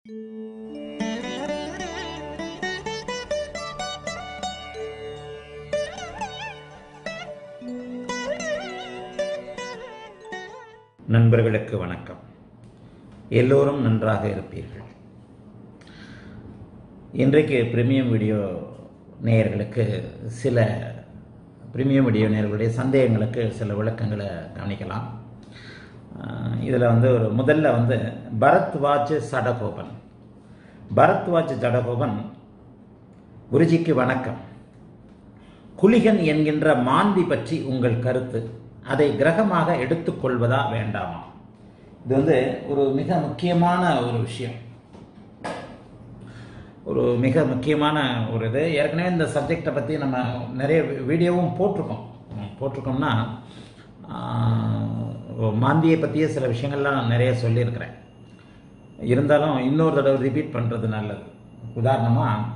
நண்பர்களுக்கு வணக்கம் எல்லோரும் நன்றாக இருப்பீர்கள் இன்றைக்கு பிரீமியம் வீடியோ நேயர்களுக்கு சில பிரீமியம் வீடியோ நேயர்களுடைய சந்தேகங்களுக்கு சில விளக்கங்களை கவனிக்கலாம் இதில் வந்து ஒரு முதல்ல வந்து பரத் வாட்ச் சடகோபன் பரத் வாட்ச் ஜடகோபன் குருஜிக்கு வணக்கம் குலிகன் என்கின்ற மாந்தி பற்றி உங்கள் கருத்து அதை கிரகமாக எடுத்துக்கொள்வதா வேண்டாமா இது வந்து ஒரு மிக முக்கியமான ஒரு விஷயம் ஒரு மிக முக்கியமான ஒரு இது ஏற்கனவே இந்த சப்ஜெக்டை பற்றி நம்ம நிறைய வீடியோவும் போட்டிருக்கோம் போட்டிருக்கோம்னா மாந்தியை பற்றிய சில விஷயங்கள்லாம் நான் நிறைய சொல்லியிருக்கிறேன் இருந்தாலும் இன்னொரு தடவை ரிப்பீட் பண்ணுறது நல்லது உதாரணமாக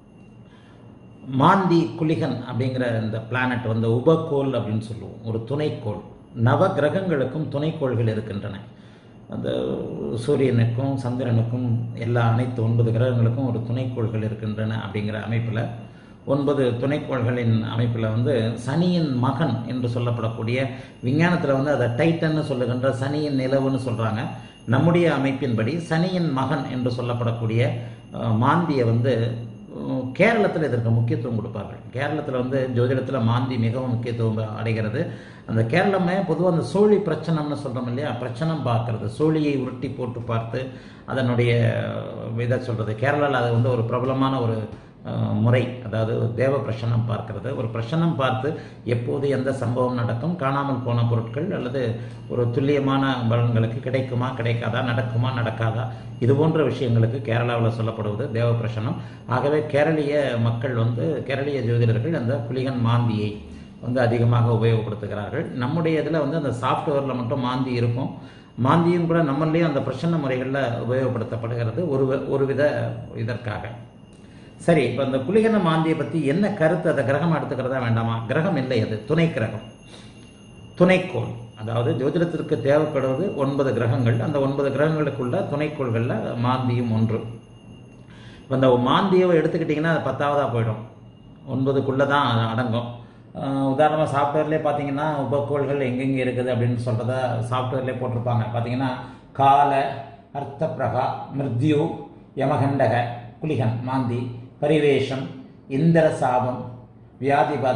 மாந்தி குலிகன் அப்படிங்கிற இந்த பிளானட் வந்து உபகோள் அப்படின்னு சொல்லுவோம் ஒரு துணைக்கோள் நவ கிரகங்களுக்கும் துணைக்கோள்கள் இருக்கின்றன அந்த சூரியனுக்கும் சந்திரனுக்கும் எல்லா அனைத்து ஒன்பது கிரகங்களுக்கும் ஒரு துணைக்கோள்கள் இருக்கின்றன அப்படிங்கிற அமைப்பில் ஒன்பது துணைக்கோள்களின் அமைப்பில் வந்து சனியின் மகன் என்று சொல்லப்படக்கூடிய விஞ்ஞானத்தில் வந்து அதை டைட்டன்னு சொல்லுகின்ற சனியின் நிலவுன்னு சொல்கிறாங்க நம்முடைய அமைப்பின்படி சனியின் மகன் என்று சொல்லப்படக்கூடிய மாந்தியை வந்து கேரளத்தில் இதற்கு முக்கியத்துவம் கொடுப்பார்கள் கேரளத்தில் வந்து ஜோதிடத்தில் மாந்தி மிகவும் முக்கியத்துவம் அடைகிறது அந்த கேரளமே பொதுவாக அந்த சோழி பிரச்சனம்னு சொல்கிறோம் இல்லையா பிரச்சனம் பார்க்கறது சோழியை உருட்டி போட்டு பார்த்து அதனுடைய இதை சொல்கிறது கேரளாவில் அது வந்து ஒரு பிரபலமான ஒரு முறை அதாவது தேவ பிரசனம் பார்க்கிறது ஒரு பிரசனம் பார்த்து எப்போது எந்த சம்பவம் நடக்கும் காணாமல் போன பொருட்கள் அல்லது ஒரு துல்லியமான பலன்களுக்கு கிடைக்குமா கிடைக்காதா நடக்குமா நடக்காதா இது போன்ற விஷயங்களுக்கு கேரளாவில் சொல்லப்படுவது தேவ பிரசனம் ஆகவே கேரளிய மக்கள் வந்து கேரளிய ஜோதிடர்கள் அந்த புலிகன் மாந்தியை வந்து அதிகமாக உபயோகப்படுத்துகிறார்கள் நம்முடைய இதில் வந்து அந்த சாஃப்ட்வேரில் மட்டும் மாந்தி இருக்கும் மாந்தியும் கூட நம்மளையும் அந்த பிரசன்ன முறைகளில் உபயோகப்படுத்தப்படுகிறது ஒரு ஒரு வித இதற்காக சரி இப்போ அந்த குலிகன மாந்தியை பற்றி என்ன கருத்து அதை கிரகம் எடுத்துக்கிறதா வேண்டாமா கிரகம் இல்லை அது துணை கிரகம் துணைக்கோள் அதாவது ஜோதிடத்திற்கு தேவைப்படுவது ஒன்பது கிரகங்கள் அந்த ஒன்பது கிரகங்களுக்குள்ள துணைக்கோள்களில் மாந்தியும் ஒன்று இப்போ இந்த மாந்தியை எடுத்துக்கிட்டிங்கன்னா அது பத்தாவதாக போயிடும் ஒன்பதுக்குள்ளே தான் அடங்கும் உதாரணமாக சாஃப்ட்வேர்லேயே பார்த்தீங்கன்னா உபக்கோள்கள் எங்கெங்கே இருக்குது அப்படின்னு சொல்கிறத சாஃப்ட்வேர்லேயே போட்டிருப்பாங்க பார்த்தீங்கன்னா கால அர்த்த பிரகா மிருத்யு யமகண்டக குலிகன் மாந்தி பரிவேஷம் இந்திர சாபம் வியாதிபத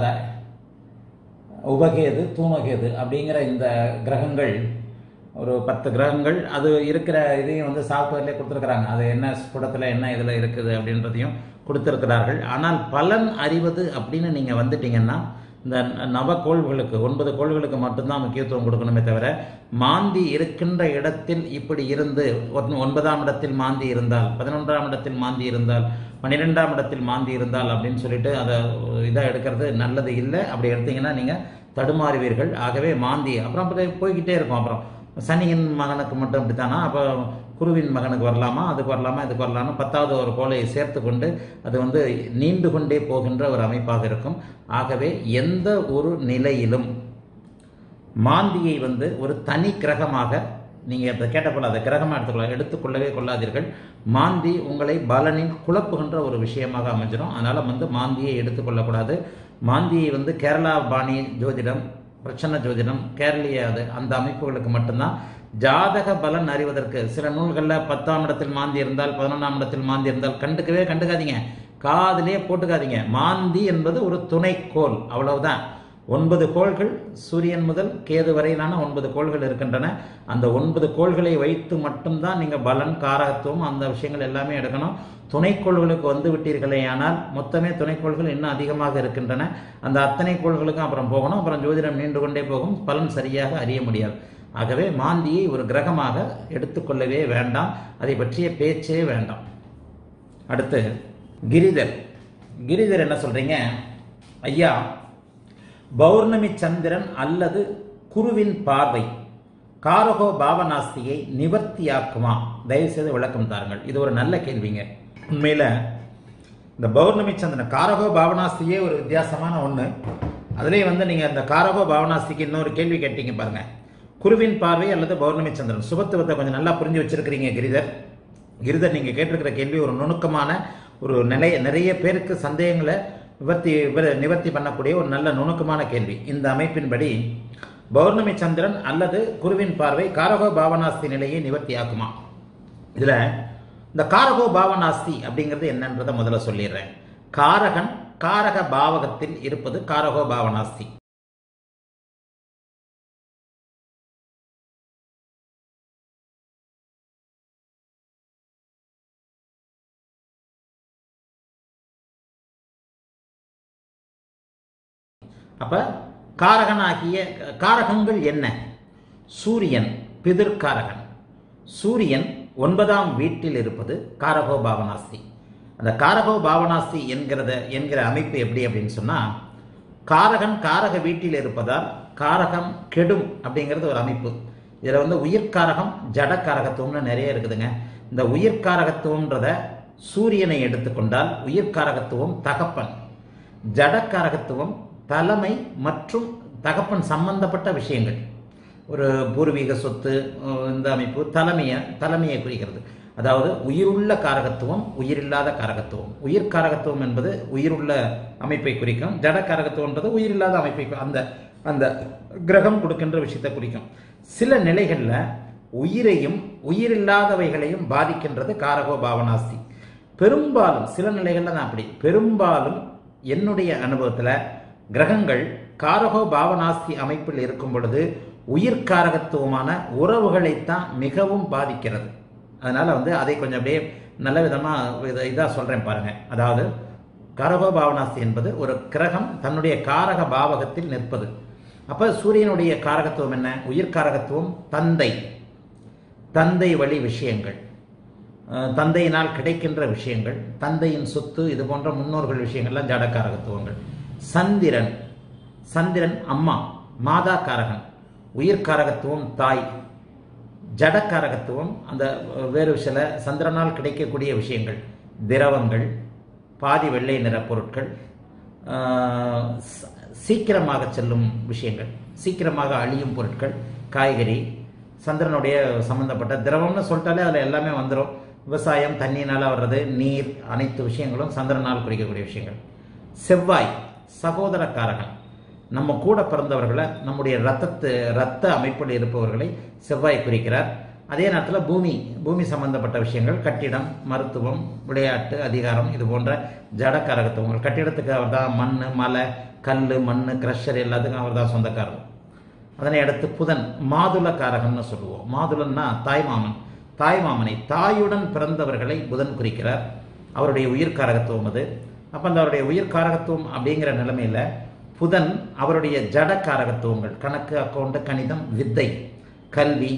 உபகேது தூமகேது அப்படிங்கிற இந்த கிரகங்கள் ஒரு பத்து கிரகங்கள் அது இருக்கிற இதையும் வந்து சாஃப்ட்வேர்லேயே கொடுத்துருக்குறாங்க அது என்ன ஸ்புடத்தில் என்ன இதில் இருக்குது அப்படின்றதையும் கொடுத்துருக்கிறார்கள் ஆனால் பலன் அறிவது அப்படின்னு நீங்கள் வந்துட்டீங்கன்னா இந்த நவ கோள்களுக்கு ஒன்பது கோள்களுக்கு மட்டும்தான் முக்கியத்துவம் கொடுக்கணுமே தவிர மாந்தி இருக்கின்ற இடத்தில் இப்படி இருந்து ஒன்பதாம் இடத்தில் மாந்தி இருந்தால் பதினொன்றாம் இடத்தில் மாந்தி இருந்தால் பன்னிரெண்டாம் இடத்தில் மாந்தி இருந்தால் அப்படின்னு சொல்லிட்டு அதை இதாக எடுக்கிறது நல்லது இல்லை அப்படி எடுத்தீங்கன்னா நீங்கள் தடுமாறுவீர்கள் ஆகவே மாந்தி அப்புறம் போய்கிட்டே இருக்கும் அப்புறம் சனியின் மகனுக்கு மட்டும் இப்படித்தானா அப்போ குருவின் மகனுக்கு வரலாமா அதுக்கு வரலாமா இதுக்கு வரலாமா பத்தாவது ஒரு கோலை சேர்த்து கொண்டு அது வந்து நீண்டு கொண்டே போகின்ற ஒரு அமைப்பாக இருக்கும் ஆகவே எந்த ஒரு நிலையிலும் மாந்தியை வந்து ஒரு தனி கிரகமாக நீங்கள் அதை கேட்டப்போல அதை கிரகமாக எடுத்துக்கொள்ள எடுத்துக்கொள்ளவே கொள்ளாதீர்கள் மாந்தி உங்களை பலனில் குழப்புகின்ற ஒரு விஷயமாக அமைஞ்சிடும் அதனால் வந்து மாந்தியை எடுத்துக்கொள்ளக்கூடாது மாந்தியை வந்து கேரளா பாணி ஜோதிடம் பிரச்சனை ஜோதிடம் கேரளிய அது அந்த அமைப்புகளுக்கு மட்டும்தான் ஜாதக பலன் அறிவதற்கு சில நூல்களில் பத்தாம் இடத்தில் மாந்தி இருந்தால் பதினொன்றாம் இடத்தில் மாந்தி இருந்தால் கண்டுக்கவே கண்டுக்காதீங்க காதிலே போட்டுக்காதீங்க மாந்தி என்பது ஒரு துணைக்கோள் அவ்வளவுதான் ஒன்பது கோள்கள் சூரியன் முதல் கேது வரையிலான ஒன்பது கோள்கள் இருக்கின்றன அந்த ஒன்பது கோள்களை வைத்து மட்டும்தான் நீங்கள் பலன் காரகத்துவம் அந்த விஷயங்கள் எல்லாமே எடுக்கணும் துணைக்கோள்களுக்கு வந்து விட்டீர்களே ஆனால் மொத்தமே துணைக்கோள்கள் இன்னும் அதிகமாக இருக்கின்றன அந்த அத்தனை கோள்களுக்கும் அப்புறம் போகணும் அப்புறம் ஜோதிடம் நீண்டு கொண்டே போகும் பலன் சரியாக அறிய முடியாது ஆகவே மாந்தியை ஒரு கிரகமாக எடுத்துக்கொள்ளவே வேண்டாம் அதை பற்றிய பேச்சே வேண்டாம் அடுத்து கிரிதர் கிரிதர் என்ன சொல்றீங்க ஐயா பௌர்ணமி சந்திரன் அல்லது குருவின் பார்வை காரகோ பாவனாஸ்தியை நிவர்த்தியாக்குமா தயவுசெய்து விளக்கம் தாருங்கள் இது ஒரு நல்ல கேள்விங்க உண்மையில் இந்த பௌர்ணமி சந்திரன் காரகோ பாவனாஸ்தியே ஒரு வித்தியாசமான ஒன்று அதுலேயே வந்து நீங்கள் இந்த காரகோ பாவனாஸ்திக்கு இன்னொரு கேள்வி கேட்டீங்க பாருங்க குருவின் பார்வை அல்லது பௌர்ணமி சந்திரன் சுபத்துவத்தை கொஞ்சம் நல்லா புரிஞ்சு வச்சிருக்கிறீங்க கிரிதர் கிரிதர் நீங்க கேட்டிருக்கிற கேள்வி ஒரு நுணுக்கமான ஒரு நிலைய நிறைய பேருக்கு சந்தேகங்களை நிவர்த்தி விர- நிவர்த்தி பண்ணக்கூடிய ஒரு நல்ல நுணுக்கமான கேள்வி இந்த அமைப்பின்படி பௌர்ணமி சந்திரன் அல்லது குருவின் பார்வை காரகோ பாவனாஸ்தி நிலையை நிவர்த்தியாக்குமா இதுல இந்த காரகோ பாவனாஸ்தி அப்படிங்கிறது என்னன்றதை முதல்ல சொல்லிடுறேன் காரகன் காரக பாவகத்தில் இருப்பது காரகோ பாவனாஸ்தி அப்ப காரகனாகிய காரகங்கள் என்ன சூரியன் பிதிர்காரகன் சூரியன் ஒன்பதாம் வீட்டில் இருப்பது காரகோ பாவனாஸ்தி அந்த காரகோ பாவனாஸ்தி என்கிறத என்கிற அமைப்பு எப்படி அப்படின்னு சொன்னா காரகன் காரக வீட்டில் இருப்பதால் காரகம் கெடும் அப்படிங்கிறது ஒரு அமைப்பு இதுல வந்து உயிர்காரகம் ஜடக்காரகத்துவம்னு நிறைய இருக்குதுங்க இந்த உயிர்காரகத்துவம்ன்றத சூரியனை எடுத்துக்கொண்டால் உயிர்காரகத்துவம் தகப்பன் ஜடக்காரகத்துவம் தலைமை மற்றும் தகப்பன் சம்பந்தப்பட்ட விஷயங்கள் ஒரு பூர்வீக சொத்து அஹ் இந்த அமைப்பு தலைமையை தலைமையை குறிக்கிறது அதாவது உயிருள்ள காரகத்துவம் உயிரில்லாத காரகத்துவம் உயிர் காரகத்துவம் என்பது உயிருள்ள அமைப்பை குறிக்கும் ஜட காரகத்துவம்ன்றது உயிரில்லாத அமைப்பை குறி- அந்த அந்த கிரகம் கொடுக்கின்ற விஷயத்தை குறிக்கும் சில நிலைகள்ல உயிரையும் உயிரில்லாதவைகளையும் பாதிக்கின்றது காரகோ பாவனாஸ்தி பெரும்பாலும் சில நிலைகள்ல தான் அப்படி பெரும்பாலும் என்னுடைய அனுபவத்துல கிரகங்கள் காரகோ பாவனாஸ்தி அமைப்பில் இருக்கும் பொழுது உயிர்காரகத்துவமான உறவுகளைத்தான் மிகவும் பாதிக்கிறது அதனால வந்து அதை கொஞ்சம் அப்படியே நல்ல விதமா இத- இதா சொல்றேன் பாருங்க அதாவது காரகோ பாவனாஸ்தி என்பது ஒரு கிரகம் தன்னுடைய காரக பாவகத்தில் நிற்பது அப்ப சூரியனுடைய காரகத்துவம் என்ன உயிர்காரகத்துவம் தந்தை தந்தை வழி விஷயங்கள் அஹ் தந்தையினால் கிடைக்கின்ற விஷயங்கள் தந்தையின் சொத்து இது போன்ற முன்னோர்கள் விஷயங்கள்லாம் ஜடக்காரகத்துவங்கள் சந்திரன் சந்திரன் அம்மா மாதா காரகன் உயிர்காரகத்துவம் தாய் ஜடக்காரகத்துவம் அந்த அஹ், வேறு சில சந்திரனால் கிடைக்கக்கூடிய விஷயங்கள் திரவங்கள் பாதி வெள்ளை நிற பொருட்கள் ஆஹ், ச- சீக்கிரமாக செல்லும் விஷயங்கள் சீக்கிரமாக அழியும் பொருட்கள் காய்கறி சந்திரனுடைய சம்பந்தப்பட்ட திரவம்னு சொல்லிட்டாலே அதில் எல்லாமே வந்துடும் விவசாயம் தண்ணியினால் வர்றது நீர் அனைத்து விஷயங்களும் சந்திரனால் குறிக்கக்கூடிய விஷயங்கள் செவ்வாய் சகோதரக்காரகன் நம்ம கூட பிறந்தவர்களை நம்முடைய ரத்தத்து ரத்த அமைப்பில் இருப்பவர்களை செவ்வாய் குறிக்கிறார் அதே நேரத்தில் பூமி பூமி சம்பந்தப்பட்ட விஷயங்கள் கட்டிடம் மருத்துவம் விளையாட்டு அதிகாரம் இது போன்ற ஜடக்காரகத்துவங்கள் கட்டிடத்துக்கு அவர் தான் மண் மலை கல் மண் கிரஷர் எல்லாத்துக்கும் அவர் தான் சொந்தக்காரர் அதனை அடுத்து புதன் மாதுள காரகம்னு சொல்லுவோம் மாதுளன்னா தாய்மாமன் தாய்மாமனை தாயுடன் பிறந்தவர்களை புதன் குறிக்கிறார் அவருடைய உயிர்காரகத்துவம் அது அப்ப அந்த அவருடைய உயிர்காரகத்துவம் அப்படிங்கிற நிலைமையில புதன் அவருடைய ஜட காரகத்துவங்கள் கணக்கு அக்கௌண்ட் கணிதம் வித்தை கல்வி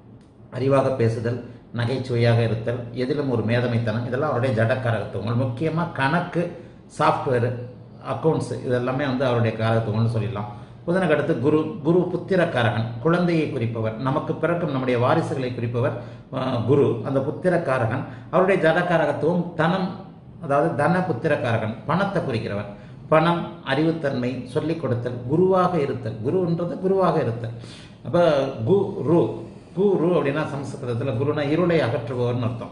அறிவாக பேசுதல் நகைச்சுவையாக இருத்தல் எதிலும் ஒரு மேதமைத்தனம் இதெல்லாம் அவருடைய ஜடக்காரகத்துவங்கள் முக்கியமாக கணக்கு சாஃப்ட்வேர் அக்கௌண்ட்ஸ் இதெல்லாமே வந்து அவருடைய காரகத்துவங்கள்னு சொல்லிடலாம் புதனுக்கு அடுத்து குரு குரு புத்திரக்காரகன் குழந்தையை குறிப்பவர் நமக்கு பிறக்கும் நம்முடைய வாரிசுகளை குறிப்பவர் அஹ், குரு அந்த புத்திரக்காரகன் அவருடைய ஜடக்காரகத்துவம் தனம் அதாவது தன புத்திரக்காரகன் பணத்தை குறிக்கிறவர் பணம் அறிவுத்தன்மை சொல்லிக் கொடுத்தல் குருவாக இருத்தல் குருன்றது குருவாக இருத்தல் அப்போ குரு குரு அப்படின்னா சம்ஸ்கிருதத்தில் குருனா இருளை அகற்றுபவர்னு அர்த்தம்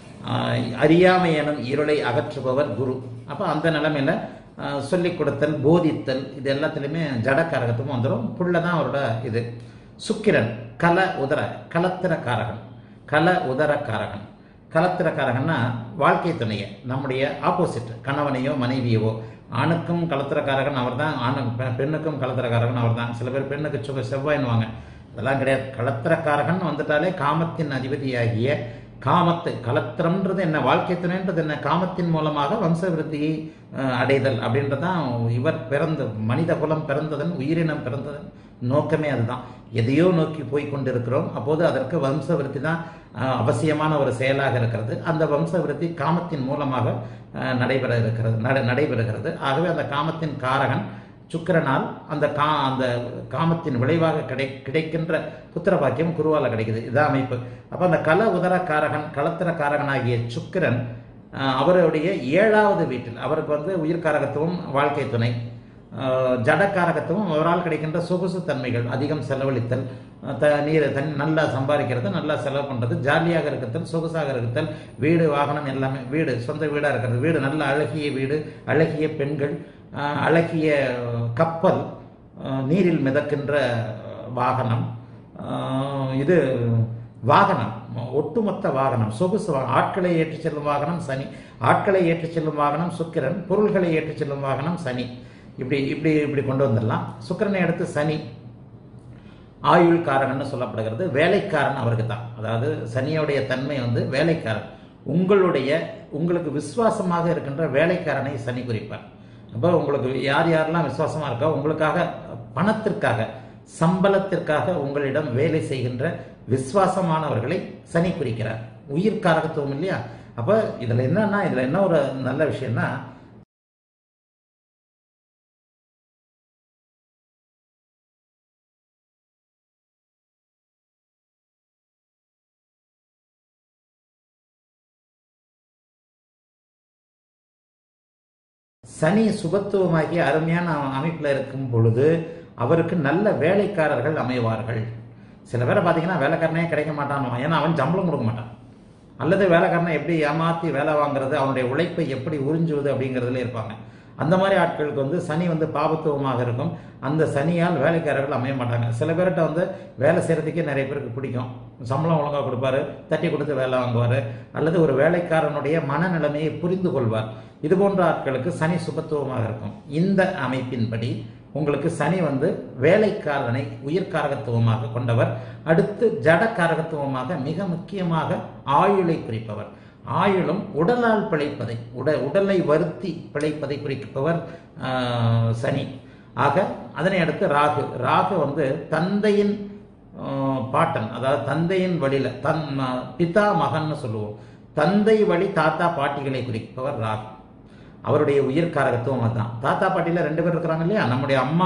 ஆஹ் அறியாமை எனும் இருளை அகற்றுபவர் குரு அப்போ அந்த நிலைமையில ஆஹ் சொல்லிக் கொடுத்தல் போதித்தல் இது எல்லாத்துலேயுமே ஜடக்காரகத்துவம் வந்துடும் புள்ள தான் அவரோட இது சுக்கிரன் கல உதர கலத்திரக்காரகன் கல உதரக்காரகன் கலத்திரக்காரகன்னா வாழ்க்கை துணையை நம்முடைய ஆப்போசிட் கணவனையோ மனைவியவோ ஆணுக்கும் கலத்திரக்காரகன் அவர் தான் ஆணு பெ- பெண்ணுக்கும் கலத்திரக்காரகன் அவர் தான் சில பேர் பெண்ணுக்கு சுக செவ்வாயின்னுவாங்க அதெல்லாம் கிடையாது கலத்திரக்காரகன் வந்துட்டாலே காமத்தின் அதிபதியாகிய காமத்து கலத்திரம்ன்றது என்ன வாழ்க்கை துணைன்றது என்ன காமத்தின் மூலமாக வம்ச விருத்தியை அஹ், அடைதல் அப்படின்றதான் இவர் பிறந்த மனித குலம் பிறந்ததன் உயிரினம் பிறந்ததன் நோக்கமே அதுதான் எதையோ நோக்கி போய் கொண்டிருக்கிறோம் அப்போது அதற்கு வம்ச விருத்தி தான் அஹ், அவசியமான ஒரு செயலாக இருக்கிறது அந்த வம்ச விருத்தி காமத்தின் மூலமாக அஹ், நடைபெற இருக்கிறது நட- நடைபெறுகிறது ஆகவே அந்த காமத்தின் காரகன் சுக்கிரனால் அந்த கா அந்த காமத்தின் விளைவாக கிடை கிடைக்கின்ற புத்திர பாக்கியம் குருவால கிடைக்குது இதான் அமைப்பு அப்போ அந்த கல உதர காரகன் களத்திர காரகனாகிய சுக்கிரன் அஹ், அவருடைய ஏழாவது வீட்டில் அவருக்கு வந்து உயிர்காரகத்துவம் வாழ்க்கை துணை அஹ், ஜடக்காரகத்துவம் அவரால் கிடைக்கின்ற சொகுசு தன்மைகள் அதிகம் செலவழித்தல் த நீர் தண்ணி நல்லா சம்பாதிக்கிறது நல்லா செலவு பண்ணுறது ஜாலியாக இருக்கிறது சொகுசாக இருக்கிறது வீடு வாகனம் எல்லாமே வீடு சொந்த வீடாக இருக்கிறது வீடு நல்ல அழகிய வீடு அழகிய பெண்கள் அஹ், அழகிய கப்பல் அஹ், நீரில் மிதக்கின்ற வாகனம் அஹ், இது வாகனம் ஒட்டுமொத்த வாகனம் சொகுசு வா- ஆட்களை ஏற்றிச் செல்லும் வாகனம் சனி ஆட்களை ஏற்றிச் செல்லும் வாகனம் சுக்கிரன் பொருள்களை ஏற்றிச் செல்லும் வாகனம் சனி இப்படி இப்படி இப்படி கொண்டு வந்துடலாம் சுக்கிரனை அடுத்து சனி ஆயுள் காரகன்னு சொல்லப்படுகிறது வேலைக்காரன் அவருக்கு தான் அதாவது சனியோடைய தன்மை வந்து வேலைக்காரன் உங்களுடைய உங்களுக்கு விசுவாசமாக இருக்கின்ற வேலைக்காரனை சனி குறிப்பார் அப்போ உங்களுக்கு யார் யாரெல்லாம் விசுவாசமா இருக்கோ உங்களுக்காக பணத்திற்காக சம்பளத்திற்காக உங்களிடம் வேலை செய்கின்ற விசுவாசமானவர்களை சனி குறிக்கிறார் உயிர் காரகத்துவம் இல்லையா அப்ப இதுல என்னன்னா இதுல என்ன ஒரு நல்ல விஷயம்னா சனி சுபத்துவமாகி அருமையான அமைப்பில் இருக்கும் பொழுது அவருக்கு நல்ல வேலைக்காரர்கள் அமைவார்கள் சில பேரை பார்த்தீங்கன்னா வேலைக்காரனே கிடைக்க மாட்டானோ ஏன்னா அவன் சம்பளம் கொடுக்க மாட்டான் அல்லது வேலைக்காரனை எப்படி ஏமாத்தி வேலை வாங்குறது அவனுடைய உழைப்பை எப்படி உறிஞ்சுவது அப்படிங்கிறதுல இருப்பாங்க அந்த மாதிரி ஆட்களுக்கு வந்து சனி வந்து பாபத்துவமாக இருக்கும் அந்த சனியால் வேலைக்காரர்கள் அமைய மாட்டாங்க சில பேர்கிட்ட வந்து வேலை செய்யறதுக்கே நிறைய பேருக்கு பிடிக்கும் சம்பளம் ஒழுங்காக கொடுப்பாரு தட்டி கொடுத்து வேலை வாங்குவார் அல்லது ஒரு வேலைக்காரனுடைய மனநிலைமையை புரிந்து கொள்வார் இது போன்ற ஆட்களுக்கு சனி சுபத்துவமாக இருக்கும் இந்த அமைப்பின்படி உங்களுக்கு சனி வந்து வேலைக்காரனை உயிர்காரகத்துவமாக கொண்டவர் அடுத்து ஜடக்காரகத்துவமாக மிக முக்கியமாக ஆயுளை குறிப்பவர் ஆயுளும் உடலால் பிழைப்பதை உட உடலை வருத்தி பிழைப்பதை குறிப்பவர் ஆஹ், சனி ஆக அதனை அடுத்து ராகு ராகு வந்து தந்தையின் ஆஹ், பாட்டன் அதாவது தந்தையின் வழியில தன் ம- பிதா மகன்னு சொல்லுவோம் தந்தை வழி தாத்தா பாட்டிகளை குறிப்பவர் ராகு அவருடைய உயிர் காரகத்துவம் அதுதான் தாத்தா பாட்டியில ரெண்டு பேர் இருக்கிறாங்க இல்லையா நம்முடைய அம்மா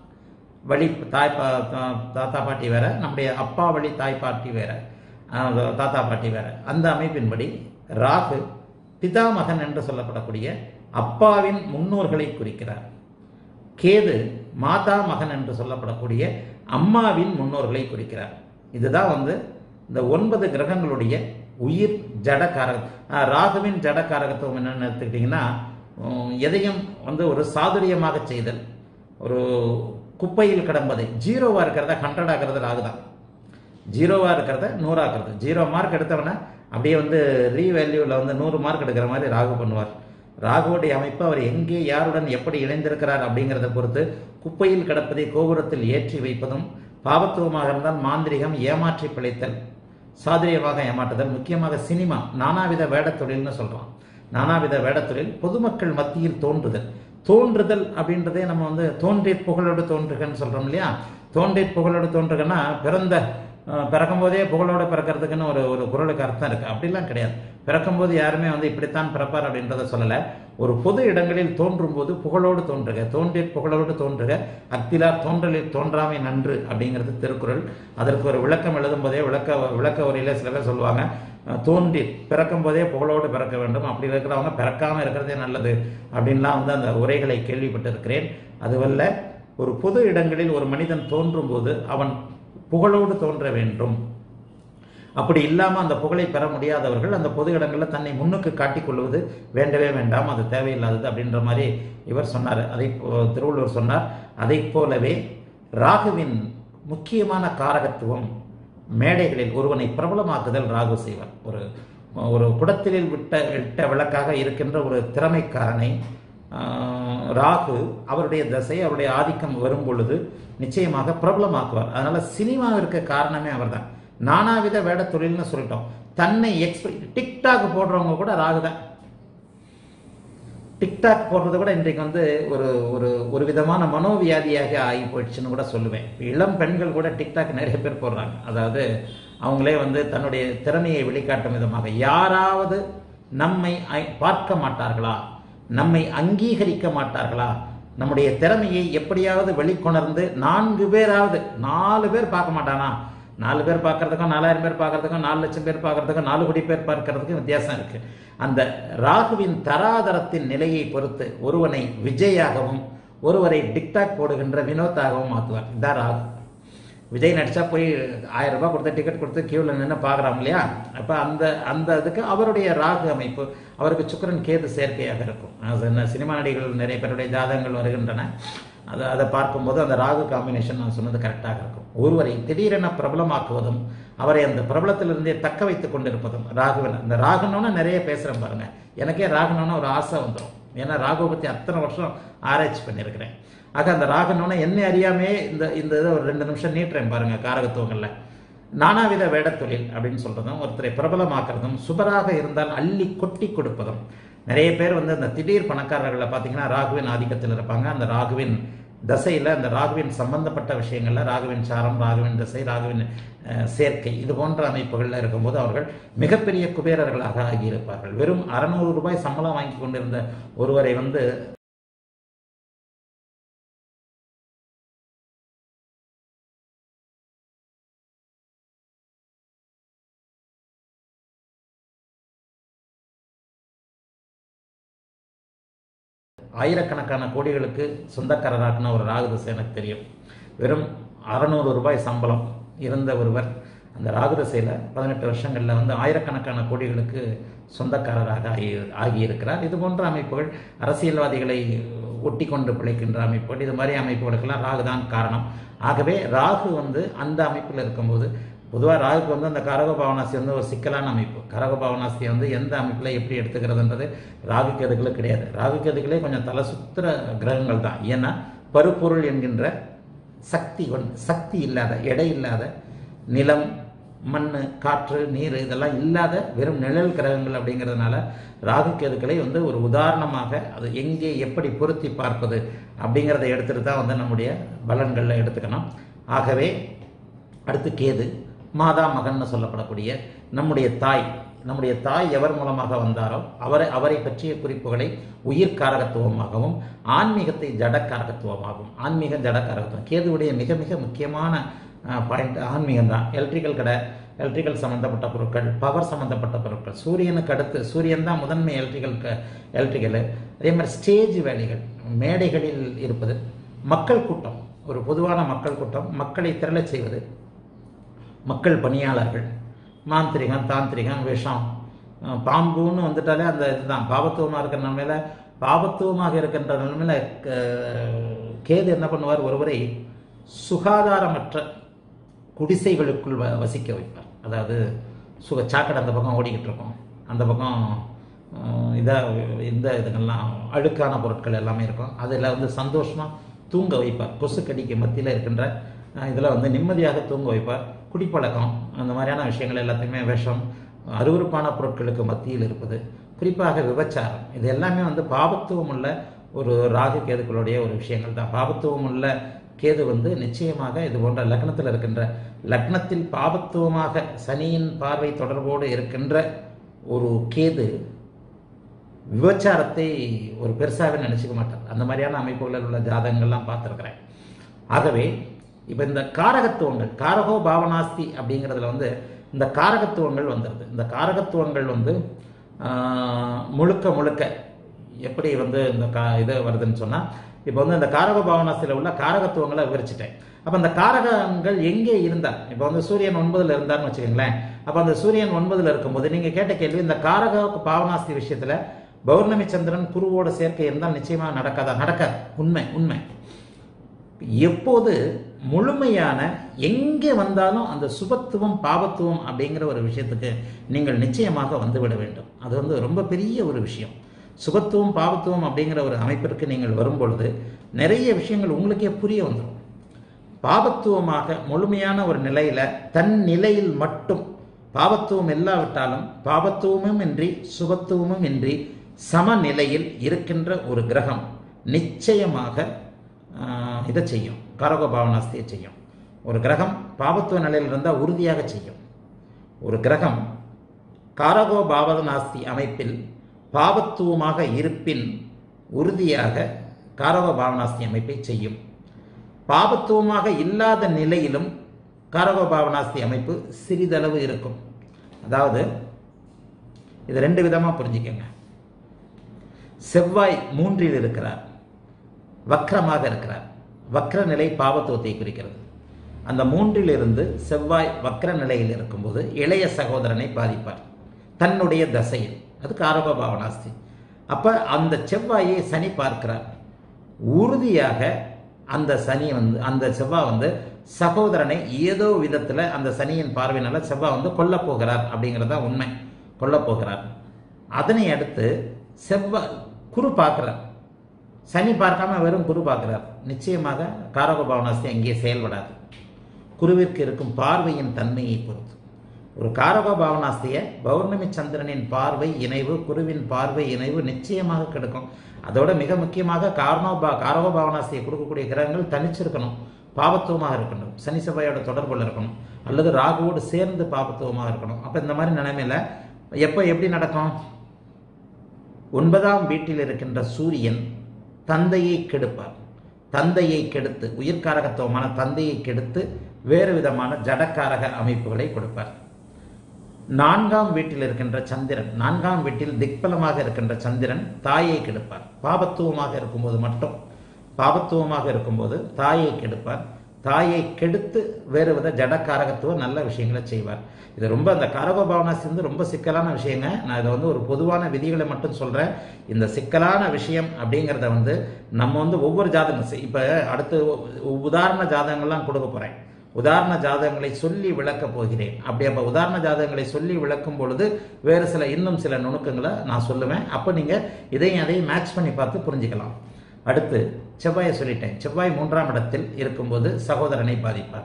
வழி தாய் பா- தா- தாத்தா பாட்டி வேற நம்முடைய அப்பா வழி தாய் பாட்டி வேற அஹ் தாத்தா பாட்டி வேற அந்த அமைப்பின்படி ராகு பிதாமகன் என்று சொல்லப்படக்கூடிய அப்பாவின் முன்னோர்களை குறிக்கிறார் கேது மாதா மகன் என்று சொல்லப்படக்கூடிய அம்மாவின் முன்னோர்களை குறிக்கிறார் இதுதான் வந்து இந்த ஒன்பது கிரகங்களுடைய உயிர் ஜடக்காரக அஹ் ராகுவின் ஜடக்காரகத்துவம் என்னன்னு எடுத்துக்கிட்டிங்கன்னா உம், எதையும் வந்து ஒரு சாதுரியமாக செய்தல் ஒரு குப்பையில் கிடம்பதை ஜீரோவா இருக்கிறத ஹண்ட்ரட் ஆகிறது ராகு தான் ஜீரோவா இருக்கிறத நூறாக்குறது ஜீரோ மார்க் எடுத்தவன அப்படியே வந்து ரீவேல்யூவில் வந்து நூறு மார்க் எடுக்கிற மாதிரி ராகு பண்ணுவார் ராகுவுடைய அமைப்பு அவர் எங்கே யாருடன் எப்படி இணைந்திருக்கிறார் அப்படிங்கிறத பொறுத்து குப்பையில் கிடப்பதை கோபுரத்தில் ஏற்றி வைப்பதும் பாவத்துவமாக இருந்தால் மாந்திரிகம் ஏமாற்றி பிழைத்தல் சாதுரியமாக ஏமாற்றுதல் முக்கியமாக சினிமா நானாவித வேடத் தொழில்னு சொல்றோம் நானாவித வேடத் தொழில் பொதுமக்கள் மத்தியில் தோன்றுதல் தோன்றுதல் அப்படின்றதே நம்ம வந்து தோன்றி புகழோடு தோன்றுகன்னு சொல்றோம் இல்லையா தோன்றி புகழோடு தோன்றுகன்னா பிறந்த அஹ், பிறக்கும்போதே புகழோடு பிறக்கிறதுக்குன்னு ஒரு ஒரு குரலுக்கு அர்த்தம் இருக்கு அப்படிலாம் கிடையாது பிறக்கும்போது யாருமே வந்து இப்படித்தான் பிறப்பார் அப்படின்றத சொல்லல ஒரு பொது இடங்களில் தோன்றும் போது புகழோடு தோன்றுக தோன்றி புகழோடு தோன்றுக அத்திலா தோன்றலில் தோன்றாமை நன்று அப்படிங்கிறது திருக்குறள் அதற்கு ஒரு விளக்கம் எழுதும் போதே விளக்க விளக்க உரையில சில பேர் சொல்லுவாங்க அஹ், தோன்றி பிறக்கும் போதே புகழோடு பிறக்க வேண்டும் அப்படி இருக்கிறவங்க பிறக்காம இருக்கிறதே நல்லது அப்படின்லாம் வந்து அந்த உரைகளை கேள்விப்பட்டிருக்கிறேன் அதுவல்ல ஒரு பொது இடங்களில் ஒரு மனிதன் தோன்றும் போது அவன் புகழோடு தோன்ற வேண்டும் அப்படி இல்லாம அந்த புகழை பெற முடியாதவர்கள் அந்த பொது இடங்களில் தன்னை முன்னுக்கு காட்டிக் கொள்வது வேண்டவே வேண்டாம் அது தேவையில்லாதது அப்படின்ற மாதிரி இவர் சொன்னார் அதை போ- திருவள்ளுவர் சொன்னார் அதை போலவே ராகுவின் முக்கியமான காரகத்துவம் மேடைகளில் ஒருவனை பிரபலமாக்குதல் ராகு செய்வார் ஒரு ஒரு குடத்திலில் விட்ட விட்ட விளக்காக இருக்கின்ற ஒரு திறமைக்காரனை ஆஹ், ராகு அவருடைய தசை அவருடைய ஆதிக்கம் வரும் பொழுது நிச்சயமாக பிரபலமாக்குவார் அதனால சினிமாவிற்கு காரணமே அவர்தான் நானாவித வேட தொழில்னு சொல்லிட்டோம் தன்னை எக்ஸ்பெ டிக்டாக் போடுறவங்க கூட ராகு தான் டிக்டாக் போடுறது கூட இன்றைக்கு வந்து ஒரு ஒரு ஒரு விதமான மனோவியாதியாக ஆகி போயிடுச்சுன்னு கூட சொல்லுவேன் இளம் பெண்கள் கூட டிக்டாக் நிறைய பேர் போடுறாங்க அதாவது அவங்களே வந்து தன்னுடைய திறமையை வெளிக்காட்டும் விதமாக யாராவது நம்மை ஐ- பார்க்க மாட்டார்களா நம்மை அங்கீகரிக்க மாட்டார்களா நம்முடைய திறமையை எப்படியாவது வெளிக்கொணர்ந்து நான்கு பேராவது நாலு பேர் பார்க்க மாட்டானா நாலு பேர் பார்க்கறதுக்கும் நாலாயிரம் பேர் பார்க்கறதுக்கும் நாலு லட்சம் பேர் பார்க்கறதுக்கும் நாலு கோடி பேர் பார்க்கறதுக்கும் வித்தியாசம் இருக்கு அந்த ராகுவின் தராதரத்தின் நிலையை பொறுத்து ஒருவனை விஜயாகவும் ஒருவரை டிக்டாக் போடுகின்ற வினோத்தாகவும் மாற்றுவார் இதான் ராகு விஜய் நடிச்சா போய் ஆயிரம் ரூபாய் கொடுத்து டிக்கெட் கொடுத்து கியூவில் நின்று பார்க்குறோம் இல்லையா அப்போ அந்த அந்த இதுக்கு அவருடைய ராகு அமைப்பு அவருக்கு சுக்கிரன் கேது சேர்க்கையாக இருக்கும் அது என்ன சினிமா நடிகர்கள் நிறைய பேருடைய ஜாதகங்கள் வருகின்றன அதை அதை பார்க்கும்போது அந்த ராகு காம்பினேஷன் நான் சொன்னது கரெக்டாக இருக்கும் ஒருவரை திடீரென பிரபலமாக்குவதும் அவரை அந்த பிரபலத்திலிருந்தே தக்க வைத்துக் கொண்டிருப்பதும் ராகுவன் அந்த ராகுனோன்னு நிறைய பேசுகிறேன் பாருங்க எனக்கே ராகுனோன்னு ஒரு ஆசை வந்துடும் ஏன்னா ராகுவை பற்றி அத்தனை வருஷம் ஆராய்ச்சி பண்ணியிருக்கிறேன் ஆக அந்த ராகனோன்னு என்னை அறியாமே இந்த இந்த இதை ஒரு ரெண்டு நிமிஷம் நீட்டுறேன் பாருங்க காரகத்துவங்களில் நானாவித வேடத்தொழில் அப்படின்னு சொல்றதும் ஒருத்தரை பிரபலமாக்குறதும் சுபராக இருந்தால் அள்ளி கொட்டி கொடுப்பதும் நிறைய பேர் வந்து அந்த திடீர் பணக்காரர்களை பார்த்தீங்கன்னா ராகுவின் ஆதிக்கத்தில் இருப்பாங்க அந்த ராகுவின் தசையில் அந்த ராகுவின் சம்பந்தப்பட்ட விஷயங்கள்ல ராகுவின் சாரம் ராகுவின் தசை ராகுவின் அஹ், சேர்க்கை இது போன்ற அமைப்புகளில் இருக்கும்போது அவர்கள் மிகப்பெரிய குபேரர்களாக ஆகியிருப்பார்கள் வெறும் அறநூறு ரூபாய் சம்பளம் வாங்கி கொண்டிருந்த ஒருவரை வந்து ஆயிரக்கணக்கான கோடிகளுக்கு சொந்தக்காரராக்குன ஒரு ராகுதசை எனக்கு தெரியும் வெறும் அறநூறு ரூபாய் சம்பளம் இருந்த ஒருவர் அந்த ராகுதசையில் பதினெட்டு வருஷங்களில் வந்து ஆயிரக்கணக்கான கோடிகளுக்கு சொந்தக்காரராக ஆகி ஆகியிருக்கிறார் இது போன்ற அமைப்புகள் அரசியல்வாதிகளை ஒட்டி கொண்டு பிழைக்கின்ற அமைப்புகள் இது மாதிரி அமைப்புகளுக்கெல்லாம் ராகு தான் காரணம் ஆகவே ராகு வந்து அந்த அமைப்பில் இருக்கும்போது பொதுவாக ராகுக்கு வந்து அந்த கரக பாவனாசி வந்து ஒரு சிக்கலான அமைப்பு கரக பாவனாசியை வந்து எந்த அமைப்பில் எப்படி எடுத்துக்கிறதுன்றது ராகு கேதுகளே கிடையாது ராகு கேதுகளே கொஞ்சம் தலை சுத்துற கிரகங்கள் தான் ஏன்னா பருப்பொருள் என்கின்ற சக்தி வந்து சக்தி இல்லாத எடை இல்லாத நிலம் மண் காற்று நீர் இதெல்லாம் இல்லாத வெறும் நிழல் கிரகங்கள் அப்படிங்கிறதுனால ராகு கேதுக்களை வந்து ஒரு உதாரணமாக அது எங்கே எப்படி பொருத்தி பார்ப்பது அப்படிங்கிறத எடுத்துட்டு தான் வந்து நம்முடைய பலன்களில் எடுத்துக்கணும் ஆகவே அடுத்து கேது மாதா மகன்னு சொல்லப்படக்கூடிய நம்முடைய தாய் நம்முடைய தாய் எவர் மூலமாக வந்தாரோ அவரை அவரை பற்றிய குறிப்புகளை உயிர் காரகத்துவமாகவும் ஆன்மீகத்தை ஜடக்காரகத்துவமாகவும் ஆன்மீக ஜடக்காரகத்துவம் கேதுவுடைய மிக மிக முக்கியமான பாயிண்ட் ஆன்மீகம் தான் எலக்ட்ரிக்கல் கடை எலக்ட்ரிக்கல் சம்மந்தப்பட்ட பொருட்கள் பவர் சம்மந்தப்பட்ட பொருட்கள் சூரியனுக்கு அடுத்து சூரியன் தான் முதன்மை எலக்ட்ரிக்கல் எலக்ட்ரிக்கல் அதே மாதிரி ஸ்டேஜ் வேலைகள் மேடைகளில் இருப்பது மக்கள் கூட்டம் ஒரு பொதுவான மக்கள் கூட்டம் மக்களை திரளச் செய்வது மக்கள் பணியாளர்கள் மாந்திரிகம் தாந்திரிகம் விஷம் அஹ் பாம்புன்னு வந்துட்டாலே அந்த இதுதான் பாபத்துவமாக இருக்கிற நிலைமையில பாபத்துவமாக இருக்கின்ற நிலைமையில க- கேது என்ன பண்ணுவார் ஒருவரை சுகாதாரமற்ற குடிசைகளுக்குள் வ- வசிக்க வைப்பார் அதாவது சுக சாக்கடை அந்த பக்கம் ஓடிக்கிட்டு இருக்கும் அந்த பக்கம் இதாக இந்த இதுங்கெல்லாம் அழுக்கான பொருட்கள் எல்லாமே இருக்கும் அதில் வந்து சந்தோஷமாக தூங்க வைப்பார் கொசுக்கடிக்கு மத்தியில் இருக்கின்ற இதில் வந்து நிம்மதியாக தூங்க வைப்பார் குடிப்பழக்கம் அந்த மாதிரியான விஷயங்கள் எல்லாத்தையுமே விஷம் அருவருப்பான பொருட்களுக்கு மத்தியில் இருப்பது குறிப்பாக விபச்சாரம் இது எல்லாமே வந்து பாபத்துவம் உள்ள ஒரு ராகு கேதுக்களுடைய ஒரு விஷயங்கள் தான் பாபத்துவம் உள்ள கேது வந்து நிச்சயமாக இது போன்ற லக்னத்தில் இருக்கின்ற லக்னத்தில் பாபத்துவமாக சனியின் பார்வை தொடர்போடு இருக்கின்ற ஒரு கேது விபச்சாரத்தை ஒரு பெருசாகவே நினச்சிக்க மாட்டார் அந்த மாதிரியான அமைப்புகளில் உள்ள ஜாதகங்கள்லாம் பார்த்துருக்குறேன் ஆகவே இப்போ இந்த காரகத்துவங்கள் காரகோ பாவனாஸ்தி அப்படிங்கிறதுல வந்து இந்த காரகத்துவங்கள் வந்துடுது இந்த காரகத்துவங்கள் வந்து ஆஹ், முழுக்க முழுக்க எப்படி வந்து இந்த கா இது வருதுன்னு சொன்னால் இப்போ வந்து இந்த காரக பாவனாஸ்தியில் உள்ள காரகத்துவங்களை விவரிச்சிட்டேன் அப்போ அந்த காரகங்கள் எங்கே இருந்தால் இப்போ வந்து சூரியன் ஒன்பதில் இருந்தார்னு வச்சுக்கோங்களேன் அப்போ அந்த சூரியன் ஒன்பதில் இருக்கும்போது நீங்கள் கேட்ட கேள்வி இந்த காரக பாவனாஸ்தி விஷயத்தில் பௌர்ணமி சந்திரன் குருவோட சேர்க்கை இருந்தால் நிச்சயமாக நடக்காதா நடக்காது உண்மை உண்மை எப்போது முழுமையான எங்கே வந்தாலும் அந்த சுபத்துவம் பாபத்துவம் அப்படிங்கிற ஒரு விஷயத்துக்கு நீங்கள் நிச்சயமாக வந்துவிட வேண்டும் அது வந்து ரொம்ப பெரிய ஒரு விஷயம் சுபத்துவம் பாபத்துவம் அப்படிங்கிற ஒரு அமைப்பிற்கு நீங்கள் வரும்பொழுது நிறைய விஷயங்கள் உங்களுக்கே புரிய வந்துடும் பாபத்துவமாக முழுமையான ஒரு நிலையில தன் நிலையில் மட்டும் பாபத்துவம் இல்லாவிட்டாலும் பாபத்துவமும் இன்றி சுபத்துவமும் இன்றி சமநிலையில் இருக்கின்ற ஒரு கிரகம் நிச்சயமாக ஆஹ், இதை செய்யும் காரக பாவனாஸ்தியை செய்யும் ஒரு கிரகம் பாபத்துவ நிலையில் இருந்தால் உறுதியாக செய்யும் ஒரு கிரகம் காரகோ பாவனாஸ்தி அமைப்பில் பாபத்துவமாக இருப்பின் உறுதியாக காரக பாவனாஸ்தி அமைப்பை செய்யும் பாபத்துவமாக இல்லாத நிலையிலும் காரக பாவனாஸ்தி அமைப்பு சிறிதளவு இருக்கும் அதாவது இது ரெண்டு விதமா புரிஞ்சுக்கங்க செவ்வாய் மூன்றில் இருக்கிறார் வக்ரமாக இருக்கிறார் வக்ர நிலை பாவத்துவத்தை குறிக்கிறது அந்த மூன்றிலிருந்து செவ்வாய் வக்ர நிலையில் இருக்கும்போது இளைய சகோதரனை பாதிப்பார் தன்னுடைய தசையில் அது காரக பாவனாஸ்தி அப்ப அந்த செவ்வாயை சனி பார்க்கிறார் உறுதியாக அந்த சனி வந்து அந்த செவ்வாய் வந்து சகோதரனை ஏதோ விதத்துல அந்த சனியின் பார்வையினால செவ்வாய் வந்து கொல்லப் போகிறார் அப்படிங்கிறது தான் உண்மை கொல்லப் போகிறார் அதனை அடுத்து செவ்வாய் குரு பார்க்கிறார் சனி பார்க்காம வெறும் குரு பார்க்கிறார் நிச்சயமாக காரக பாவனாஸ்தி அங்கே செயல்படாது குருவிற்கு இருக்கும் பார்வையின் தன்மையை பொறுத்து ஒரு காரக பாவனாஸ்திய பௌர்ணமி சந்திரனின் பார்வை இணைவு குருவின் பார்வை இணைவு நிச்சயமாக கிடைக்கும் அதோட மிக முக்கியமாக காரணோபா காரக பாவனாஸ்தியை கொடுக்கக்கூடிய கிரகங்கள் தனிச்சிருக்கணும் பாவத்துவமாக இருக்கணும் சனி செவ்வாயோட தொடர்புல இருக்கணும் அல்லது ராகுவோடு சேர்ந்து பாவத்துவமாக இருக்கணும் அப்ப இந்த மாதிரி நிலைமையில எப்போ எப்படி நடக்கும் ஒன்பதாம் வீட்டில் இருக்கின்ற சூரியன் தந்தையை கெடுப்பார் தந்தையை கெடுத்து உயிர்காரகத்துவமான தந்தையை கெடுத்து வேறு விதமான ஜடக்காரக அமைப்புகளை கொடுப்பார் நான்காம் வீட்டில் இருக்கின்ற சந்திரன் நான்காம் வீட்டில் திக்பலமாக இருக்கின்ற சந்திரன் தாயை கெடுப்பார் பாபத்துவமாக இருக்கும்போது மட்டும் பாபத்துவமாக இருக்கும்போது தாயை கெடுப்பார் தாயை கெடுத்து வேறு வித ஜடக்காரகத்துவ நல்ல விஷயங்களை செய்வார் இது ரொம்ப அந்த காரக பாவனாசி வந்து ரொம்ப சிக்கலான விஷயங்க நான் இதை வந்து ஒரு பொதுவான விதிகளை மட்டும் சொல்றேன் இந்த சிக்கலான விஷயம் அப்படிங்கிறத வந்து நம்ம வந்து ஒவ்வொரு ஜாதகம் செய்- இப்ப அடுத்து உ- உதாரண ஜாதகங்கள்லாம் கொடுக்க போறேன் உதாரண ஜாதகங்களை சொல்லி விளக்கப் போகிறேன் அப்படி அப்ப உதாரண ஜாதகங்களை சொல்லி விளக்கும் பொழுது வேறு சில இன்னும் சில நுணுக்கங்களை நான் சொல்லுவேன் அப்போ நீங்க இதையும் அதையும் மேட்ச் பண்ணி பார்த்து புரிஞ்சுக்கலாம் அடுத்து செவ்வாயை சொல்லிட்டேன் செவ்வாய் மூன்றாம் இடத்தில் இருக்கும்போது சகோதரனை பாதிப்பார்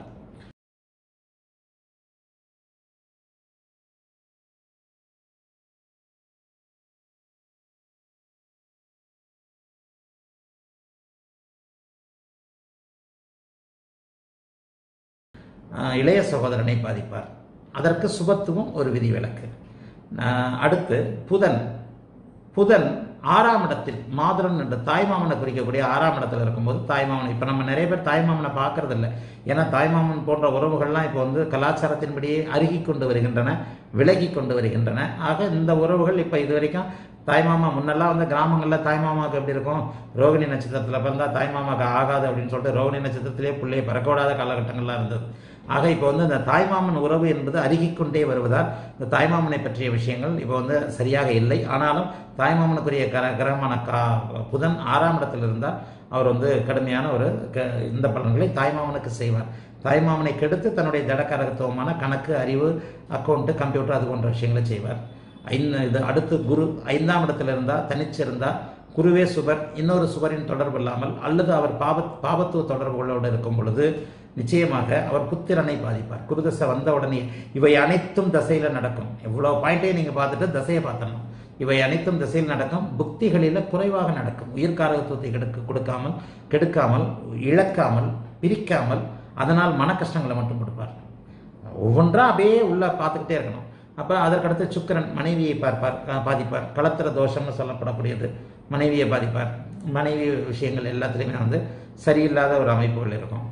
ஆஹ் இளைய சகோதரனை பாதிப்பார் அதற்கு சுபத்துவம் ஒரு விதிவிலக்கு ஆஹ் அடுத்து புதன் புதன் ஆறாம் இடத்தில் மாதுரன் என்ற தாய்மாமனை குறிக்கக்கூடிய ஆறாம் இடத்துல இருக்கும்போது தாய்மாமன் இப்போ நம்ம நிறைய பேர் தாய்மாமனை பார்க்கறது இல்லை ஏன்னா தாய்மாமன் போன்ற உறவுகள்லாம் இப்போ வந்து கலாச்சாரத்தின்படியே அருகி கொண்டு வருகின்றன விலகி கொண்டு வருகின்றன ஆக இந்த உறவுகள் இப்போ இது வரைக்கும் தாய்மாமா முன்னெல்லாம் வந்து கிராமங்களில் தாய்மாமாவுக்கு எப்படி இருக்கும் ரோகிணி நட்சத்திரத்தில் பிறந்தா தாய்மாமாவுக்கு ஆகாது அப்படின்னு சொல்லிட்டு ரோகிணி நட்சத்திரத்திலே பிள்ளையை பிறக்க விடாத காலகட்டங்கள்லாம் இருந்தது ஆக இப்போ வந்து இந்த தாய்மாமன் உறவு என்பது அருகிக் கொண்டே வருவதால் இந்த தாய்மாமனை பற்றிய விஷயங்கள் இப்போ வந்து சரியாக இல்லை ஆனாலும் தாய்மாமனுக்குரிய கர கிரகமான கா புதன் ஆறாம் இடத்தில் இருந்தால் அவர் வந்து கடுமையான ஒரு க- இந்த பலன்களை தாய்மாமனுக்கு செய்வார் தாய்மாமனை கெடுத்து தன்னுடைய ஜடக்காரகத்துவமான கணக்கு அறிவு அக்கௌண்ட்டு கம்ப்யூட்டர் அது போன்ற விஷயங்களை செய்வார் ஐந்து இது அடுத்து குரு ஐந்தாம் இடத்துல இருந்தால் தனிச்சிருந்தா குருவே சுபர் இன்னொரு சுபரின் தொடர்பு இல்லாமல் அல்லது அவர் பாபத் பாபத்துவ தொடர்புகளோடு இருக்கும் பொழுது நிச்சயமாக அவர் புத்திரனை பாதிப்பார் குருதசை வந்த உடனே இவை அனைத்தும் தசையில நடக்கும் எவ்வளவு பாயிண்ட்டையும் நீங்க பார்த்துட்டு தசையை பார்த்தணும் இவை அனைத்தும் திசையில் நடக்கும் புக்திகளில குறைவாக நடக்கும் உயிர்காரகத்துவத்தை கெடுக்க கொடுக்காமல் கெடுக்காமல் இழக்காமல் பிரிக்காமல் அதனால் மன கஷ்டங்களை மட்டும் கொடுப்பார் ஒவ்வொன்றா அப்படியே உள்ள பார்த்துக்கிட்டே இருக்கணும் அப்போ அதற்கடுத்து சுக்கிரன் மனைவியை பார்ப்பார் அஹ் பாதிப்பார் களத்திர தோஷம்னு சொல்லப்படக்கூடியது மனைவியை பாதிப்பார் மனைவி விஷயங்கள் எல்லாத்துலேயுமே வந்து சரியில்லாத ஒரு அமைப்புகள் இருக்கும்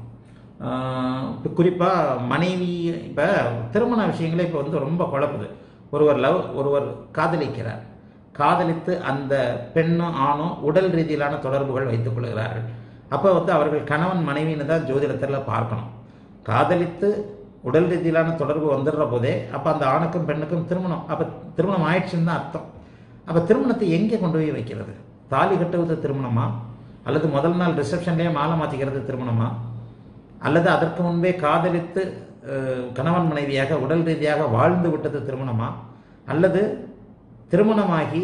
இப்போ குறிப்பாக மனைவி இப்போ திருமண விஷயங்களே இப்போ வந்து ரொம்ப குழப்புது ஒருவர் லவ் ஒருவர் காதலிக்கிறார் காதலித்து அந்த பெண்ணும் ஆணும் உடல் ரீதியிலான தொடர்புகள் வைத்துக் கொள்கிறார்கள் அப்போ வந்து அவர்கள் கணவன் மனைவின்னு தான் ஜோதிடத்தில் பார்க்கணும் காதலித்து உடல் ரீதியிலான தொடர்பு வந்துடுற போதே அப்போ அந்த ஆணுக்கும் பெண்ணுக்கும் திருமணம் அப்போ திருமணம் ஆயிடுச்சுன்னு தான் அர்த்தம் அப்போ திருமணத்தை எங்கே கொண்டு போய் வைக்கிறது தாலி கட்டுவது திருமணமா அல்லது முதல் நாள் ரிசப்ஷன்லேயே மாலை மாற்றிக்கிறது திருமணமா அல்லது அதற்கு முன்பே காதலித்து அஹ், கணவன் மனைவியாக உடல் ரீதியாக வாழ்ந்து விட்டது திருமணமா அல்லது திருமணமாகி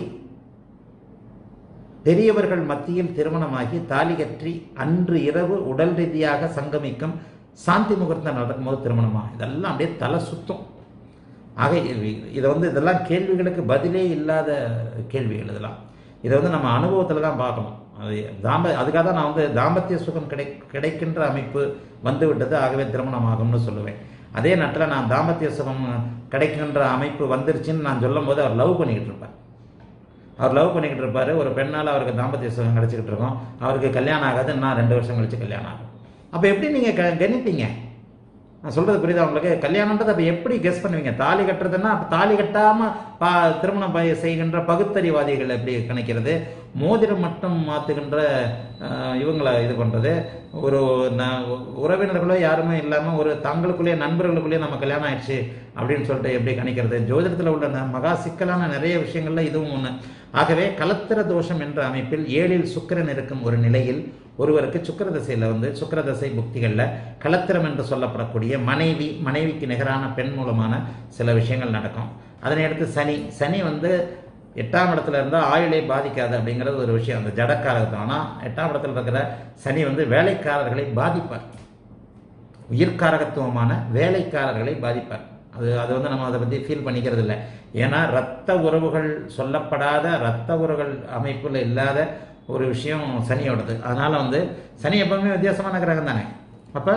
பெரியவர்கள் மத்தியில் திருமணமாகி தாலி கற்றி அன்று இரவு உடல் ரீதியாக சங்கமிக்கும் சாந்தி முகூர்த்தம் நடக்கும்போது திருமணமா இதெல்லாம் அப்படியே தலை சுத்தம் ஆக இது- இதை வந்து இதெல்லாம் கேள்விகளுக்கு பதிலே இல்லாத கேள்விகள் இதெல்லாம் இதை வந்து நம்ம அனுபவத்தில் தான் பார்க்கணும் அது தாம்ப அதுக்காக தான் நான் வந்து தாம்பத்திய சுகம் கிடை கிடைக்கின்ற அமைப்பு வந்து விட்டது ஆகவே திருமணம் ஆகும்னு சொல்லுவேன் அதே நேரத்தில் நான் தாம்பத்திய சுகம் கிடைக்கின்ற அமைப்பு வந்துருச்சுன்னு நான் சொல்லும் போது அவர் லவ் பண்ணிக்கிட்டு இருப்பார் அவர் லவ் பண்ணிக்கிட்டு இருப்பாரு ஒரு பெண்ணால் அவருக்கு தாம்பத்திய சுகம் கிடைச்சிக்கிட்டு இருக்கும் அவருக்கு கல்யாணம் ஆகாது நான் ரெண்டு வருஷம் கழிச்சு கல்யாணம் ஆகும் அப்போ எப்படி நீங்கள் க கணிப்பீங்க நான் சொல்றது புரியுதா உங்களுக்கு கல்யாணம்ன்றது அப்ப எப்படி கெஸ் பண்ணுவீங்க தாலி கட்டுறதுன்னா அப்ப தாலி கட்டாம பா திருமணம் ப- செய்கின்ற பகுத்தறிவாதிகள் எப்படி கணிக்கிறது மோதிரம் மட்டும் மாத்துகின்ற அஹ், இவங்களை இது பண்றது ஒரு ந- உறவினர்களோ யாருமே இல்லாம ஒரு தங்களுக்குள்ளேயே நண்பர்களுக்குள்ளேயே நம்ம கல்யாணம் ஆயிடுச்சு அப்படின்னு சொல்லிட்டு எப்படி கணிக்கிறது ஜோதிடத்தில் உள்ள ந- மகா சிக்கலான நிறைய விஷயங்கள்ல இதுவும் ஒண்ணு ஆகவே கலத்திர தோஷம் என்ற அமைப்பில் ஏழில் சுக்கிரன் இருக்கும் ஒரு நிலையில் ஒருவருக்கு சுக்கிர தசையில வந்து சுக்கிர தசை புக்திகள்ல கலத்திரம் என்று சொல்லப்படக்கூடிய மனைவி மனைவிக்கு நிகரான பெண் மூலமான சில விஷயங்கள் நடக்கும் அதனை அடுத்து சனி சனி வந்து எட்டாம் இடத்துல இருந்தால் ஆயுளை பாதிக்காது அப்படிங்கிறது ஒரு விஷயம் அந்த ஜடக்காரகத்தம் ஆனால் எட்டாம் இடத்துல இருக்கிற சனி வந்து வேலைக்காரர்களை பாதிப்பார் உயிர்காரகத்துவமான வேலைக்காரர்களை பாதிப்பார் அது அது வந்து நம்ம அதை பற்றி ஃபீல் பண்ணிக்கிறது இல்லை ஏன்னா இரத்த உறவுகள் சொல்லப்படாத இரத்த உறவுகள் அமைப்பில் இல்லாத ஒரு விஷயம் சனியோடது அதனால வந்து சனி எப்பவுமே வித்தியாசமான கிரகம் தானே அப்போ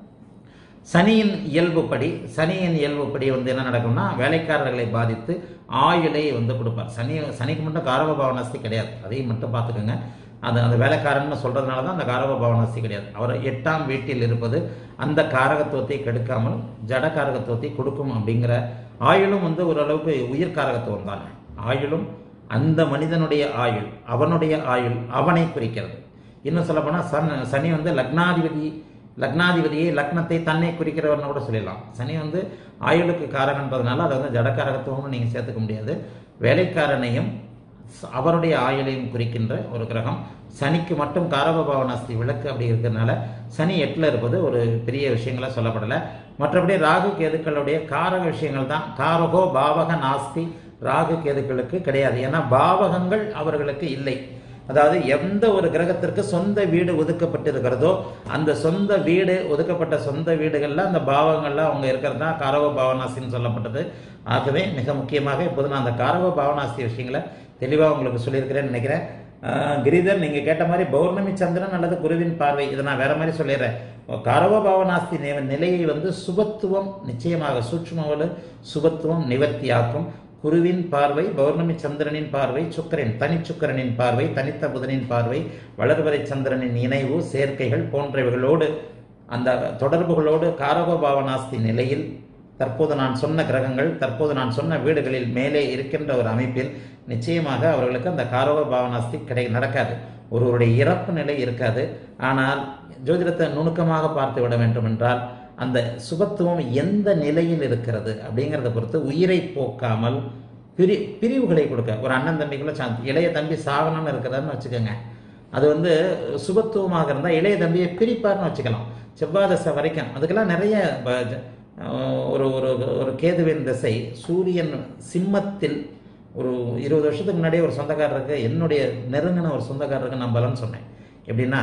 சனியின் இயல்புப்படி சனியின் இயல்புப்படி வந்து என்ன நடக்கும்னா வேலைக்காரர்களை பாதித்து ஆயுளை வந்து கொடுப்பார் சனி சனிக்கு மட்டும் காரவ பாவனாஸ்தி கிடையாது அதையும் மட்டும் பார்த்துக்கோங்க அது அந்த வேலைக்காரன்னு சொல்றதுனால தான் அந்த காரவ பாவனாஸ்தி கிடையாது அவர் எட்டாம் வீட்டில் இருப்பது அந்த காரகத்துவத்தை கெடுக்காமல் ஜட காரகத்துவத்தை கொடுக்கும் அப்படிங்கிற ஆயுளும் வந்து ஓரளவுக்கு உயிர் காரகத்துவம் தானே ஆயுளும் அந்த மனிதனுடைய ஆயுள் அவனுடைய ஆயுள் அவனை குறிக்கிறது இன்னும் சொல்ல போனால் சன் சனி வந்து லக்னாதிபதி லக்னாதிபதியை லக்னத்தை தன்னை குறிக்கிறவர்னு கூட சொல்லிடலாம் சனி வந்து ஆயுளுக்கு காரகன்றதுனால அதை வந்து ஜடக்காரகத்துவம்னு நீங்கள் சேர்த்துக்க முடியாது வேலைக்காரனையும் ச- அவருடைய ஆயுளையும் குறிக்கின்ற ஒரு கிரகம் சனிக்கு மட்டும் காரகபாவ நாஸ்தி விளக்கு அப்படி இருக்கிறதுனால சனி எட்டில் இருப்பது ஒரு பெரிய விஷயங்களா சொல்லப்படலை மற்றபடி ராகு கேதுக்களுடைய காரக விஷயங்கள் தான் காரகோ பாவக நாஸ்தி ராகு கேதுக்களுக்கு கிடையாது ஏன்னா பாவகங்கள் அவர்களுக்கு இல்லை அதாவது எந்த ஒரு கிரகத்திற்கு சொந்த வீடு ஒதுக்கப்பட்டிருக்கிறதோ அந்த சொந்த வீடு ஒதுக்கப்பட்ட சொந்த வீடுகள்ல அந்த பாவங்கள்ல அவங்க இருக்கிறது தான் காரவ பாவனாசின்னு சொல்லப்பட்டது ஆகவே மிக முக்கியமாக இப்போது நான் அந்த காரவ பாவனாசி விஷயங்களை தெளிவாக உங்களுக்கு சொல்லியிருக்கிறேன்னு நினைக்கிறேன் ஆஹ் கிரிதர் நீங்க கேட்ட மாதிரி பௌர்ணமி சந்திரன் அல்லது குருவின் பார்வை இதை நான் வேற மாதிரி சொல்லிடுறேன் காரவ பாவனாஸ்தி நி- நிலையை வந்து சுபத்துவம் நிச்சயமாக சூட்சுமவலு சுபத்துவம் நிவர்த்தியாக்கும் குருவின் பார்வை பௌர்ணமி சந்திரனின் பார்வை சுக்கிரன் தனிச்சுக்கிரனின் பார்வை தனித்த புதனின் பார்வை வளர்வரை சந்திரனின் இணைவு சேர்க்கைகள் போன்றவைகளோடு அந்த தொடர்புகளோடு காரக பாவனாஸ்தி நிலையில் தற்போது நான் சொன்ன கிரகங்கள் தற்போது நான் சொன்ன வீடுகளில் மேலே இருக்கின்ற ஒரு அமைப்பில் நிச்சயமாக அவர்களுக்கு அந்த காரக பாவனாஸ்தி கிடை நடக்காது ஒருவருடைய இறப்பு நிலை இருக்காது ஆனால் ஜோதிடத்தை நுணுக்கமாக பார்த்து விட வேண்டும் என்றால் அந்த சுபத்துவம் எந்த நிலையில் இருக்கிறது அப்படிங்கிறத பொறுத்து உயிரை போக்காமல் பிரி பிரிவுகளை கொடுக்க ஒரு அண்ணன் தம்பிக்குள்ள சாந்தி இளைய தம்பி சாகனம்னு இருக்கிறாருன்னு வச்சுக்கோங்க அது வந்து சுபத்துவமாக இருந்தால் இளைய தம்பியை பிரிப்பார்னு வச்சுக்கலாம் செவ்வாய் தசை வரைக்கும் அதுக்கெல்லாம் நிறைய ப- ஜ- அஹ் ஒரு ஒரு ஒரு கேதுவின் திசை சூரியன் சிம்மத்தில் ஒரு இருபது வருஷத்துக்கு முன்னாடியே ஒரு சொந்தக்காரருக்கு என்னுடைய நெருங்கின ஒரு சொந்தக்காரருக்கு நான் பலன் சொன்னேன் எப்படின்னா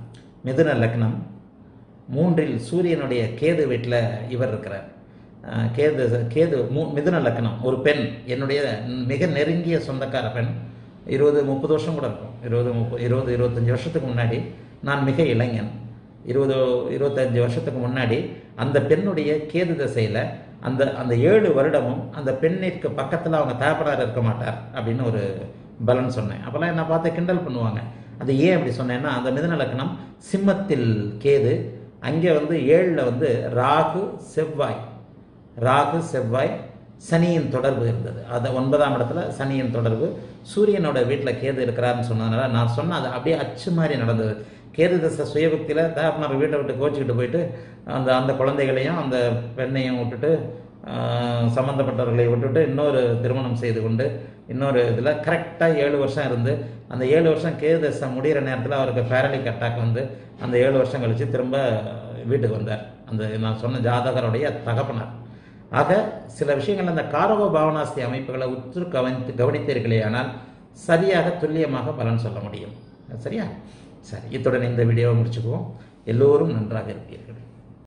மிதுன லக்னம் மூன்றில் சூரியனுடைய கேது வீட்டில் இவர் இருக்கிறார் அஹ் கேது கேது மூ மிதுன லக்னம் ஒரு பெண் என்னுடைய மிக நெருங்கிய சொந்தக்கார பெண் இருபது முப்பது வருஷம் கூட இருக்கும் இருபது முப்பது இருபது இருபத்தஞ்சி வருஷத்துக்கு முன்னாடி நான் மிக இளைஞன் இருபது இருபத்தஞ்சு வருஷத்துக்கு முன்னாடி அந்த பெண்ணுடைய கேது திசையில் அந்த அந்த ஏழு வருடமும் அந்த பெண்ணிற்கு பக்கத்தில் அவங்க தகப்பனார் இருக்க மாட்டார் அப்படின்னு ஒரு பலன் சொன்னேன் அப்போல்லாம் என்ன பார்த்து கிண்டல் பண்ணுவாங்க அது ஏன் அப்படி சொன்னேன்னா அந்த மிதுன லக்னம் சிம்மத்தில் கேது அங்கே வந்து ஏழில் வந்து ராகு செவ்வாய் ராகு செவ்வாய் சனியின் தொடர்பு இருந்தது அது ஒன்பதாம் இடத்துல சனியின் தொடர்பு சூரியனோட வீட்டில் கேது இருக்கிறாருன்னு சொன்னதுனால நான் சொன்ன அது அப்படியே அச்சு மாதிரி நடந்தது கேது தசை சுயபக்தியில் தகப்பனார் வீட்டை விட்டு கோச்சிக்கிட்டு போயிட்டு அந்த அந்த குழந்தைகளையும் அந்த பெண்ணையும் விட்டுட்டு ஆஹ், சம்பந்தப்பட்டவர்களை விட்டுட்டு இன்னொரு திருமணம் செய்து கொண்டு இன்னொரு இதில் கரெக்டாக ஏழு வருஷம் இருந்து அந்த ஏழு வருஷம் கேது தசை முடிகிற நேரத்தில் அவருக்கு பேரலிக் அட்டாக் வந்து அந்த ஏழு வருஷம் கழித்து திரும்ப வீட்டுக்கு வந்தார் அந்த நான் சொன்ன ஜாதகருடைய தகப்பனார் ஆக சில விஷயங்கள் அந்த காரக பாவனாஸ்தி அமைப்புகளை உற்று கவனித்து கவனித்தீர்களே ஆனால் சரியாக துல்லியமாக பலன் சொல்ல முடியும் சரியா சரி இத்துடன் இந்த வீடியோவை முடிச்சுக்குவோம் எல்லோரும் நன்றாக இருப்பீர்கள்